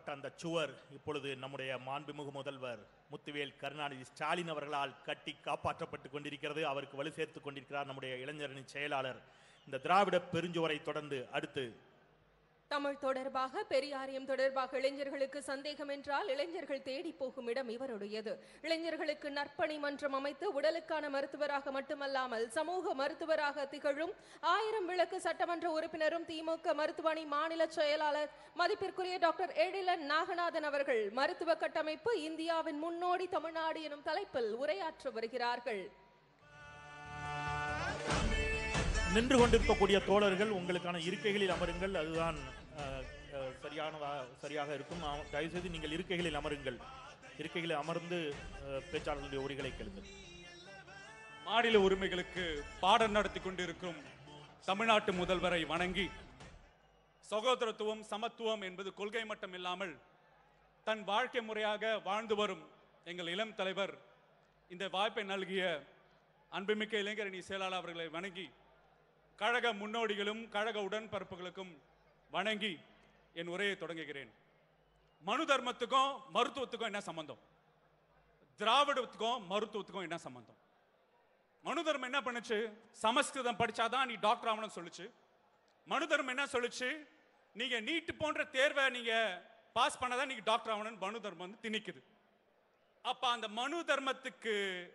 போடப்பட்ட அந்த சுவர் இப்பொழுது நம்முடைய மாண்புமிகு முதல்வர் முத்துவேல் கருணாநிதி ஸ்டாலின் அவர்களால் கட்டி காப்பாற்றப்பட்டு கொண்டிருக்கிறது அவருக்கு வலு சேர்த்து கொண்டிருக்கிறார் நம்முடைய இளைஞரணி செயலாளர் இந்த திராவிட பெருஞ்சுவரை தொடர்ந்து அடுத்து தமிழ் தொடர்பாக பெரியாரியம் தொடர்பாக இளைஞர்களுக்கு சந்தேகம் என்றால் இளைஞர்கள் தேடி போகும் இடம் இவருடையது இளைஞர்களுக்கு நற்பணி மன்றம் அமைத்து உடலுக்கான மருத்துவராக மட்டுமல்லாமல் சமூக மருத்துவராக திகழும் ஆயிரம் விளக்கு சட்டமன்ற உறுப்பினரும் திமுக மருத்துவமனை மாநில செயலாளர் மதிப்பிற்குரிய டாக்டர் எழிலன் நாகநாதன் அவர்கள் மருத்துவ கட்டமைப்பு இந்தியாவின் முன்னோடி தமிழ்நாடு எனும் தலைப்பில் உரையாற்ற வருகிறார்கள் நின்று கொண்டிருக்கக்கூடிய தோழர்கள் உங்களுக்கான இருக்கைகளில் அமருங்கள் அதுதான் அஹ், அஹ், சரியானதா சரியாக இருக்கும் ஆ- தயவுசெய்து நீங்கள் இருக்கைகளில் அமருங்கள் இருக்கைகளில் அமர்ந்து அஹ், பேச்சாளர்களுடைய உரைகளை கேளுங்கள் மாநில உரிமைகளுக்கு பாடம் நடத்தி கொண்டிருக்கும் தமிழ்நாட்டு முதல்வரை வணங்கி சகோதரத்துவம் சமத்துவம் என்பது கொள்கை மட்டும் இல்லாமல் தன் வாழ்க்கை முறையாக வாழ்ந்து வரும் எங்கள் இளம் தலைவர் இந்த வாய்ப்பை நல்கிய அன்புமிக்க இளைஞரணி செயலாளர் அவர்களை வணங்கி கழக முன்னோடிகளும் கழக உடன்பரப்புகளுக்கும் வணங்கி என் உரையை தொடங்குகிறேன் மனு தர்மத்துக்கும் மருத்துவத்துக்கும் என்ன சம்பந்தம் திராவிடத்துக்கும் மருத்துவத்துக்கும் என்ன சம்பந்தம் மனு தர்மம் என்ன பண்ணுச்சு சமஸ்கிருதம் படிச்சாதான் நீ டாக்டர் ஆகணும்னு சொல்லுச்சு மனு தர்மம் என்ன சொல்லுச்சு நீங்க நீட் போன்ற தேர்வை நீங்க பாஸ் பண்ணாதான் நீங்க டாக்டர் ஆகணும்னு மனு தர்மம் வந்து திணிக்குது அப்ப அந்த மனு தர்மத்துக்கு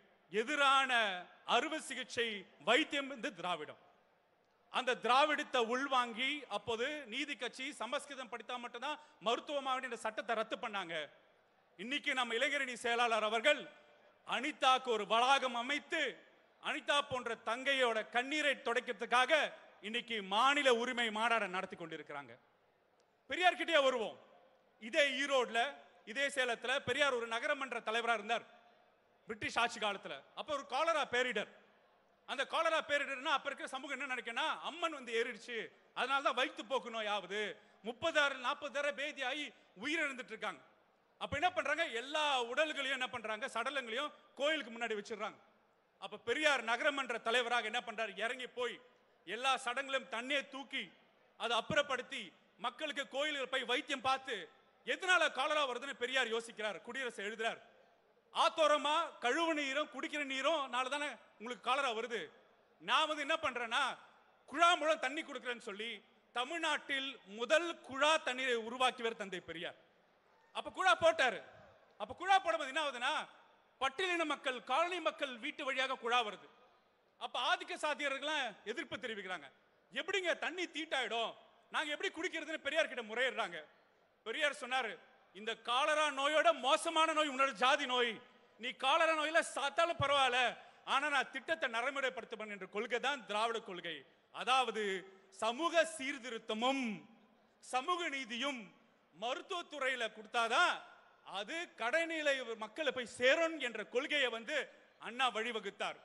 எதிரான அறுவை சிகிச்சை வைத்தியம் வந்து திராவிடம் அந்த திராவிடத்தை உள்வாங்கி அப்போது நீதி கட்சி சமஸ்கிருதம் படித்தா மட்டும்தான் மருத்துவமாக இந்த சட்டத்தை ரத்து பண்ணாங்க இன்னைக்கு நம்ம இளைஞரணி செயலாளர் அவர்கள் அனிதாக்கு ஒரு வளாகம் அமைத்து அனிதா போன்ற தங்கையோட கண்ணீரை துடைக்கிறதுக்காக இன்னைக்கு மாநில உரிமை மாநாடு நடத்தி கொண்டிருக்கிறாங்க பெரியார் கிட்டே வருவோம் இதே ஈரோட்ல இதே சேலத்துல பெரியார் ஒரு நகரமன்ற தலைவரா இருந்தார் பிரிட்டிஷ் ஆட்சி காலத்துல அப்ப ஒரு காலரா பேரிடர் அந்த காலரா பேரிடர்னா அப்ப இருக்கிற சமூகம் என்ன நினைக்கனா அம்மன் வந்து ஏறிடுச்சு அதனால தான் வயிற்று போக்கு நோய் ஆகுது முப்பதாயிரம் நாற்பதாயிரம் பேதி ஆகி உயிரிழந்துட்டு இருக்காங்க அப்ப என்ன பண்றாங்க எல்லா உடல்களையும் என்ன பண்றாங்க சடலங்களையும் கோயிலுக்கு முன்னாடி வச்சிடுறாங்க அப்ப பெரியார் நகரமன்ற தலைவராக என்ன பண்றாரு இறங்கி போய் எல்லா சடங்குகளையும் தண்ணியை தூக்கி அதை அப்புறப்படுத்தி மக்களுக்கு கோயில்கள் போய் வைத்தியம் பார்த்து எதனால காலரா வருதுன்னு பெரியார் யோசிக்கிறார் குடியரசு எழுதுறார் ஆத்தோரமா கழுவு நீரும் குடிக்கிற நீரும் நாள தானே உங்களுக்கு காலரா வருது நான் வந்து என்ன பண்றேன்னா குழா மூலம் தண்ணி கொடுக்குறேன்னு சொல்லி தமிழ்நாட்டில் முதல் குழா தண்ணீரை உருவாக்கியவர் தந்தை பெரியார் அப்ப குழா போட்டாரு அப்ப குழா போடும்போது என்ன ஆகுதுன்னா பட்டியலின மக்கள் காலனி மக்கள் வீட்டு வழியாக குழா வருது அப்ப ஆதிக்க சாதியர்கள்லாம் எதிர்ப்பு தெரிவிக்கிறாங்க எப்படிங்க தண்ணி தீட்டாயிடும் நாங்க எப்படி குடிக்கிறதுன்னு பெரியார் கிட்ட முறையிடுறாங்க பெரியார் சொன்னாரு இந்த காலரா நோயோட மோசமான நோய் உன்னோட ஜாதி நோய் நீ காலரா நோயில சாத்தாலும் பரவாயில்ல ஆனா நான் திட்டத்தை நடைமுறைப்படுத்துவேன் என்ற கொள்கை தான் திராவிட கொள்கை அதாவது சமூக சீர்திருத்தமும் சமூக நீதியும் மருத்துவத்துறையில கொடுத்தாதான் அது கடைநிலை மக்களை போய் சேரும் என்ற கொள்கையை வந்து அண்ணா வழிவகுத்தார்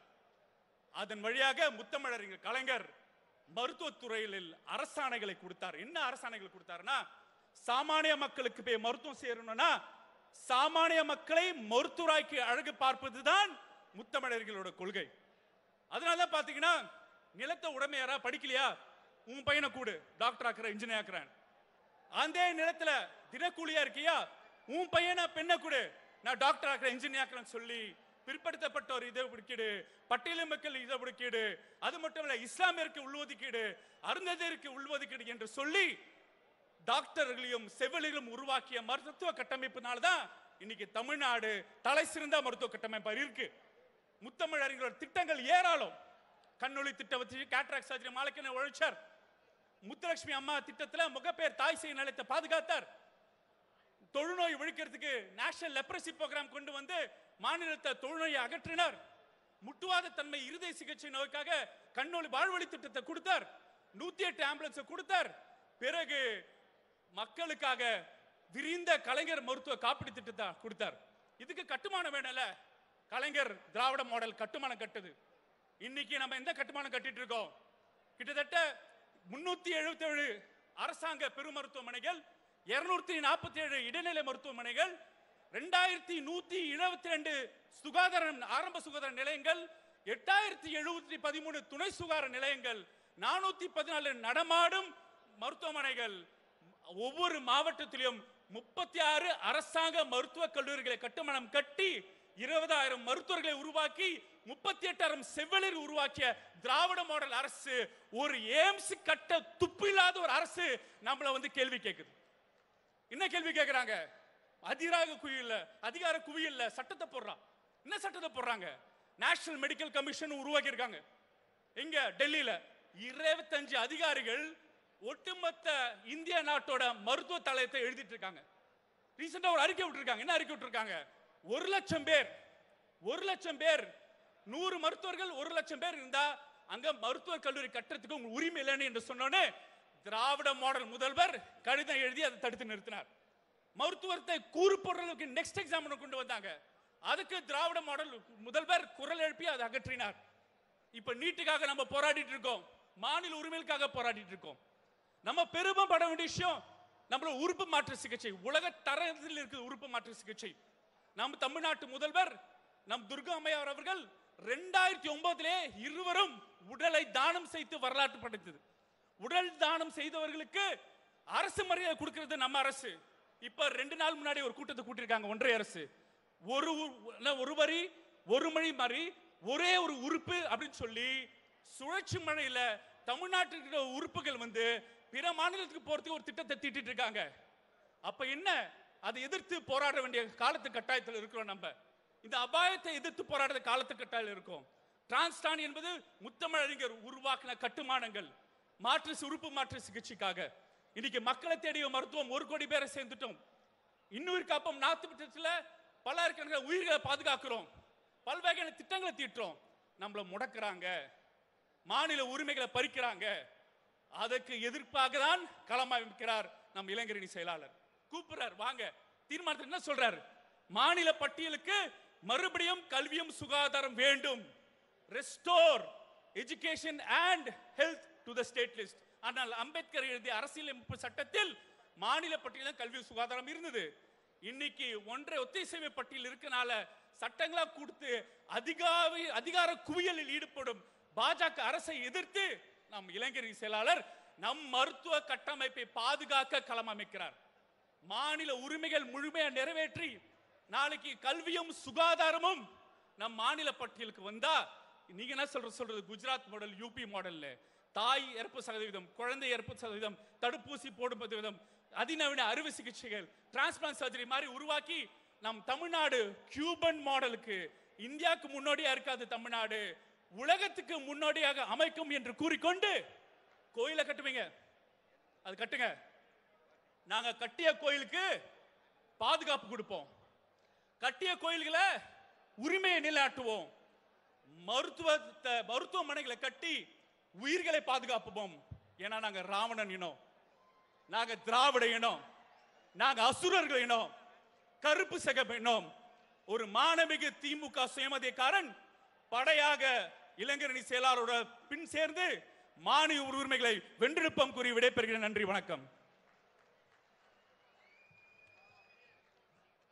அதன் வழியாக முத்தமிழறிஞர் கலைஞர் மருத்துவத்துறையில் அரசாணைகளை கொடுத்தார் என்ன அரசாணைகள் கொடுத்தாருன்னா சாமானிய மக்களுக்கு போய் மருத்துவம் சேரணும்னா சாமானிய மக்களை மருத்துவராய்க்கு அழகு பார்ப்பதுதான் முத்தமிழர்களோட கொள்கை அதனால தான் பாத்தீங்கன்னா நிலத்தை உடமையாரா படிக்கலையா உன் பையனை கூடு டாக்டர் ஆக்குற இன்ஜினியர் ஆக்குறேன் அந்த நிலத்துல தினக்கூலியா இருக்கியா உன் பையனை பெண்ணை கொடு நான் டாக்டர் ஆக்குறேன் இன்ஜினியர் ஆக்குறேன்னு சொல்லி பிற்படுத்தப்பட்டோர் இதை ஒதுக்கீடு பட்டியல மக்கள் இதை ஒதுக்கீடு அது மட்டும் இல்ல இஸ்லாமியருக்கு உள்ஒதுக்கீடு அருந்ததியருக்கு உள்ஒதுக்கீடு என்று சொல்லி டாக்டர்களையும் செவிலியர்களும் உருவாக்கிய மருத்துவ கட்டமைப்பினால தான் இன்னைக்கு தமிழ்நாடு தலை சிறந்த மருத்துவ கட்டமைப்பா இருக்கு முத்தமிழ் அறிஞர்களோட திட்டங்கள் ஏராளம் கண்ணொளி திட்டம் வச்சு கேட்ராக் சர்ஜரி மாலைக்கென உழைச்சார் முத்துலட்சுமி அம்மா திட்டத்துல முகப்பேர் தாய் சேய் நிலையத்தை பாதுகாத்தார் தொழுநோய் ஒழிக்கிறதுக்கு நேஷனல் லெப்ரசி ப்ரோக்ராம் கொண்டு வந்து மாநிலத்தை தொழுநோயை அகற்றினார் முட்டுவாத தன்மை இருதய சிகிச்சை நோய்க்காக கண்ணொளி வாழ்வழி திட்டத்தை கொடுத்தார் நூத்தி எட்டு ஆம்புலன்ஸ் கொடுத்தார் பிறகு மக்களுக்காக விரிந்த கலைஞர் மருத்துவ காப்பீடு திட்டத்தை கொடுத்தார் இதுக்கு கட்டுமானம் வேணும்ல கலைஞர் திராவிட மாடல் கட்டுமானம் கட்டுது இன்னைக்கு நம்ம எந்த கட்டுமானம் கட்டிட்டு இருக்கோம் கிட்டத்தட்ட முன்னூத்தி எழுபத்தி ஏழு அரசாங்க பெரு மருத்துவமனைகள் இருநூத்தி நாற்பத்தி ஏழு இடைநிலை மருத்துவமனைகள் ரெண்டாயிரத்தி நூத்தி எழுபத்தி ரெண்டு சுகாதார ஆரம்ப சுகாதார நிலையங்கள் எட்டாயிரத்தி எழுபத்தி பதிமூணு துணை சுகாதார நிலையங்கள் நானூத்தி பதினாலு நடமாடும் மருத்துவமனைகள் ஒவ்வொரு மாவட்டத்திலும் முப்பத்தி ஆறு அரசாங்க மருத்துவக் கல்லூரிகளை கட்டுமானம் கட்டி இருபதாயிரம் மருத்துவர்களை உருவாக்கி முப்பத்தி எட்டாயிரம் செவிலியர் உருவாக்கிய திராவிட மாடல் அரசு ஒரு ஏம்ஸ் கட்ட துப்பில்லாத ஒரு அரசு நம்மள வந்து கேள்வி கேக்குது என்ன கேள்வி கேக்குறாங்க அதிகார குவியல்ல அதிகார குவியல்ல சட்டத்தை போடுறான் என்ன சட்டத்தை போடுறாங்க நேஷனல் மெடிக்கல் கமிஷன் உருவாக்கி இருக்காங்க எங்க டெல்லியில இருபத்தஞ்சு அதிகாரிகள் ஒட்டுமொத்த இந்திய நாட்டோட மருத்துவ தளத்தை எழுதிட்டு இருக்காங்க ரீசெண்டா ஒரு அறிக்கை விட்டுருக்காங்க என்ன அறிக்கை விட்டுருக்காங்க ஒரு லட்சம் பேர் ஒரு லட்சம் பேர் நூறு மருத்துவர்கள் ஒரு லட்சம் பேர் இருந்தா அங்க மருத்துவக் கல்லூரி கட்டுறதுக்கு உங்க உரிமை இல்லைன்னு என்று சொன்னோன்னே திராவிட மாடல் முதல்வர் கடிதம் எழுதி அதை தடுத்து நிறுத்தினார் மருத்துவத்தை கூறு போடுறதுக்கு நெக்ஸ்ட் எக்ஸாம் கொண்டு வந்தாங்க அதுக்கு திராவிட மாடல் முதல்வர் குரல் எழுப்பி அதை அகற்றினார் இப்ப நீட்டுக்காக நம்ம போராடிட்டு இருக்கோம் மாநில உரிமைகளுக்காக போராடிட்டு இருக்கோம் நம்ம பெருமைப்பட வேண்டிய விஷயம் நம்மள உறுப்பு மாற்று சிகிச்சை உலக தரத்தில் இருக்குது உறுப்பு மாற்று சிகிச்சை நம்ம தமிழ்நாட்டு முதல்வர் நம் துர்கா அம்மையார் அவர்கள் ரெண்டாயிரத்தி ஒன்பதிலே இருவரும் உடலை தானம் செய்து வரலாற்று படைத்தது உடல் தானம் செய்தவர்களுக்கு அரசு மரியாதை கொடுக்கிறது நம்ம அரசு இப்ப ரெண்டு நாள் முன்னாடி ஒரு கூட்டத்தை கூட்டியிருக்காங்க ஒன்றிய அரசு ஒரு ஊ- என்ன, ஒரு வரி ஒரு மொழி மாதிரி ஒரே ஒரு உறுப்பு அப்படின்னு சொல்லி சுழற்சி மழையில தமிழ்நாட்டில் இருக்கிற உறுப்புகள் வந்து பிற மாநிலத்துக்கு போறதுக்கு ஒரு திட்டத்தை தீட்டிட்டு இருக்காங்க அப்ப என்ன அதை எதிர்த்து போராட வேண்டிய காலத்து கட்டாயத்தில் இருக்கிறோம் நம்ம இந்த அபாயத்தை எதிர்த்து போராடுற காலத்து கட்டாயத்தில் இருக்கோம் டிரான்ஸ்டான் என்பது முத்தமிழ் அறிஞர் உருவாக்கின கட்டுமானங்கள் மாற்று உறுப்பு மாற்று சிகிச்சைக்காக இன்னைக்கு மக்களை தேடிய மருத்துவம் ஒரு கோடி பேரை சேர்ந்துட்டோம் இன்னுயிர் காப்போம் நாத்து திட்டத்தில் பல இருக்கிற உயிர்களை பாதுகாக்கிறோம் பல்வகையான திட்டங்களை தீட்டுறோம் நம்மள முடக்குறாங்க மாநில உரிமைகளை பறிக்கிறாங்க அதற்கு எதிர்ப்பாக தான் களமாமிக்கிறார் நம் இளைஞரணி செயலாளர் கூப்பிடுறார் வாங்க தீர்மானத்தில் என்ன சொல்றார் மாநில பட்டியலுக்கு மறுபடியும் கல்வியும் சுகாதாரம் வேண்டும் restore education and health to the state list ஆனால் அம்பேத்கர் எழுதிய அரசியலமைப்பு சட்டத்தில் மாநில பட்டியலில் கல்வி சுகாதாரம் இருந்தது இன்னைக்கு ஒன்றை ஒத்திசைவு பட்டியல் இருக்கனால சட்டங்களா கொடுத்து அதிகார அதிகார குவியலில் ஈடுபடும் பாஜக அரசை எதிர்த்து நம் இளைஞரணி செயலாளர் நம் மருத்துவ கட்டமைப்பை பாதுகாக்க களம் அமைக்கிறார் மாநில உரிமைகள் முழுமையா நிறைவேற்றி நாளைக்கு கல்வியும் சுகாதாரமும் நம் மாநில பட்டியலுக்கு வந்தா நீங்க என்ன சொல்ற சொல்றது குஜராத் மாடல் யூபி மாடல்ல தாய் இறப்பு சதவீதம் குழந்தை இறப்பு சதவீதம் தடுப்பூசி போடும் சதவீதம் அதிநவீன அறுவை சிகிச்சைகள் டிரான்ஸ்பிளான்ட் சர்ஜரி மாதிரி உருவாக்கி நம் தமிழ்நாடு கியூபன் மாடலுக்கு இந்தியாவுக்கு முன்னோடியா இருக்காது தமிழ்நாடு உலகத்துக்கு முன்னோடியாக அமைக்கும் என்று கூறிக்கொண்டு கோயிலை கட்டுவீங்க அது கட்டுங்க நாங்க கட்டிய கோயிலுக்கு பாதுகாப்பு கொடுப்போம் கட்டிய கோயில்களை உரிமையை நிலைநாட்டுவோம் மருத்துவத்தை மருத்துவமனைகளை கட்டி உயிர்களை பாதுகாப்போம் ஏன்னா நாங்க ராவணன் இனம் நாங்க திராவிட இனம் நாங்க அசுரர்கள் இனம் கருப்பு சகப் இனம் ஒரு மானமிகு திமுக சுயமதியக்காரன் படையாக இளைஞரணி செயலாளரோட பின் சேர்ந்து மானிய உரிமைகளை வென்றெடுப்போம் கூறி விடைபெறுகிறேன் நன்றி வணக்கம்